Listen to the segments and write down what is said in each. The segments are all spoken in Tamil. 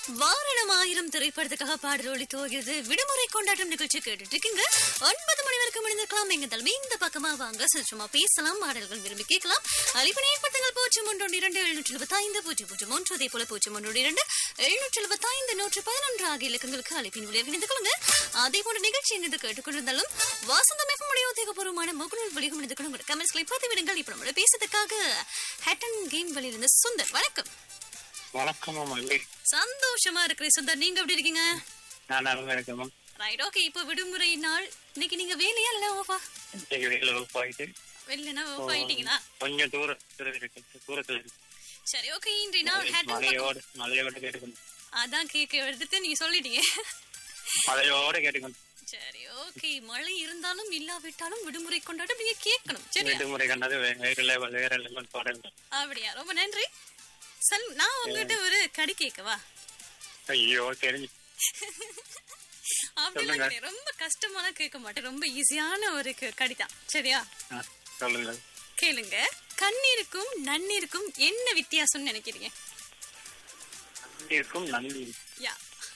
வாரணம் ஆயிரம் திரைப்படத்துக்காக பாடல் ஒளி துவகிறது விடுமுறை கொண்டாட்டம் நிகழ்ச்சி கேட்டுட்டு இருக்கீங்க ஒன்பது மணி வரைக்கும் முடிந்திருக்கலாம் எங்க தலைமை இந்த பக்கமா வாங்க சும்மா பேசலாம் பாடல்கள் விரும்பி கேட்கலாம் அழைப்பினை ஏற்படுத்துங்கள் பூஜ்ஜியம் ஒன்று இரண்டு எழுநூற்றி எழுபத்தி ஐந்து பூஜ்ஜியம் பூஜ்ஜியம் ஒன்று அதே போல பூஜ்ஜியம் ஒன்று இரண்டு எழுநூற்றி எழுபத்தி ஐந்து நூற்றி பதினொன்று ஆகிய இலக்கங்களுக்கு அழைப்பின் வழியாக இணைந்து கொள்ளுங்க அதே போன்ற நிகழ்ச்சி எங்கு கேட்டுக்கொண்டிருந்தாலும் வாசந்தம் எஃப்எம் உத்தியோகபூர்வமான முகநூல் வழியாக இணைந்து கொண்டு உங்களோட கமெண்ட்ஸ்களை பதிவிடுங்கள் இப்போ நம்மளோட பேசுறதுக்காக ஹேட்டன் கேம் வழியிலிருந்து சுந்தர் வணக்கம் வணக்கம் மல்லி சந்தோஷமா இருக்கிறேன் சுந்தர் நீங்க எப்படி இருக்கீங்க நான் நல்லா இருக்கேன் ரைட் ஓகே இப்போ விடுமுறை நாள் இன்னைக்கு நீங்க வேலையா இல்ல ஓஃபா இன்னைக்கு வெளியில போயிட்டு வெளிலனா ஓஃப் ஆயிட்டீங்களா கொஞ்சம் தூரத்துல இருக்கு தூரத்துல இருக்கு சரி ஓகே இன்றைய நாள் ஹேட்டன் பக்கம் மலையோட மலையோட கேட்டுக்கணும் அதான் கேக்க எடுத்து நீங்க சொல்லிட்டீங்க மலையோட கேட்டுக்கணும் சரி ஓகே மழை இருந்தாலும் இல்லாவிட்டாலும் விடுமுறை கொண்டாட நீங்க கேட்கணும் சரியா விடுமுறை கண்டது வே- வேற லெவல் வேற லெவல் பாடல்கள் அப்படியா ரொம்ப நன்றி சல் நான் உங்ககிட்ட ஒரு கடி கேட்கவா ஐயோ தெரிஞ்சு அப்படிலாம் சொல்லுங்க. கிடையாது. ரொம்ப கஷ்டமாலாம் கேட்க மாட்டேன் ரொம்ப ஈஸியான ஒரு க- கடிதான் சரியா ஆ, சொல்லுங்க கேளுங்க கண்ணீருக்கும் நன்னீருக்கும் என்ன வித்தியாசம்னு நினைக்கிறீங்க இருக்கும் நன்றி யா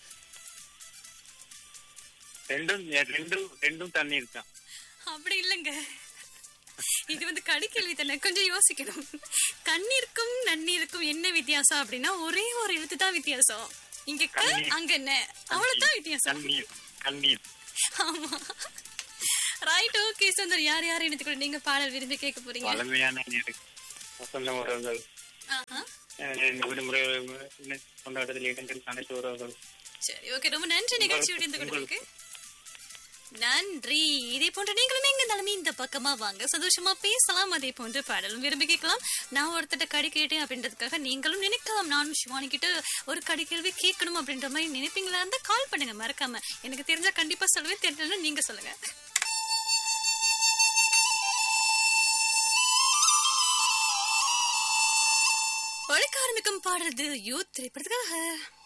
ரெண்டும் ரெண்டும் ரெண்டும் தண்ணி இருக்கா அப்படி இல்லைங்க இது வந்து கடிக்கேள்வி தானே கொஞ்சம் யோசிக்கணும் கண்ணீருக்கும் நன்னீருக்கும் என்ன வித்தியாசம் அப்படின்னா ஒரே ஒரு எழுத்து தான் வித்தியாசம் இங்க க கண்ணீர். அங்க ந அவ்வளவுதான் வித்தியாசம் தண்ணீர் தண்ணீர் ஆமா ரைட் ஓகே சுந்தர் யார் யார் எடுத்துக்கணும் நீங்க பாடல் விரும்பி கேட்க போறீங்க பழமையான நீர் வசந்த உறவுகள் ஆஹா. அஹ் இந்த விடுமுறை கொண்டாட்டத்தில் இடங்கள் அனைத்து உறவுகள் சரி ஓகே ரொம்ப நன்றி நிகழ்ச்சியோட இருந்து கொடுக்கு நன்றி இதே போன்ற நீங்களும் எங்க இருந்தாலுமே இந்த பக்கமா வாங்க சந்தோஷமா பேசலாம் அதே போன்ற பாடலும் விரும்பி கேட்கலாம் நான் ஒருத்தட்ட கடி கேட்டேன் அப்படின்றதுக்காக நீங்களும் நினைக்கலாம் நானும் சிவானி கிட்ட ஒரு கடி கேள்வி கேட்கணும் அப்படின்ற மாதிரி நினைப்பீங்களா இருந்தா கால் பண்ணுங்க மறக்காம எனக்கு தெரிஞ்சா கண்டிப்பா சொல்லுவேன் தெரியலன்னா நீங்க சொல்லுங்க ஒழிக்க ஆரம்பிக்கும் பாடுறது யூத் திரைப்படத்துக்காக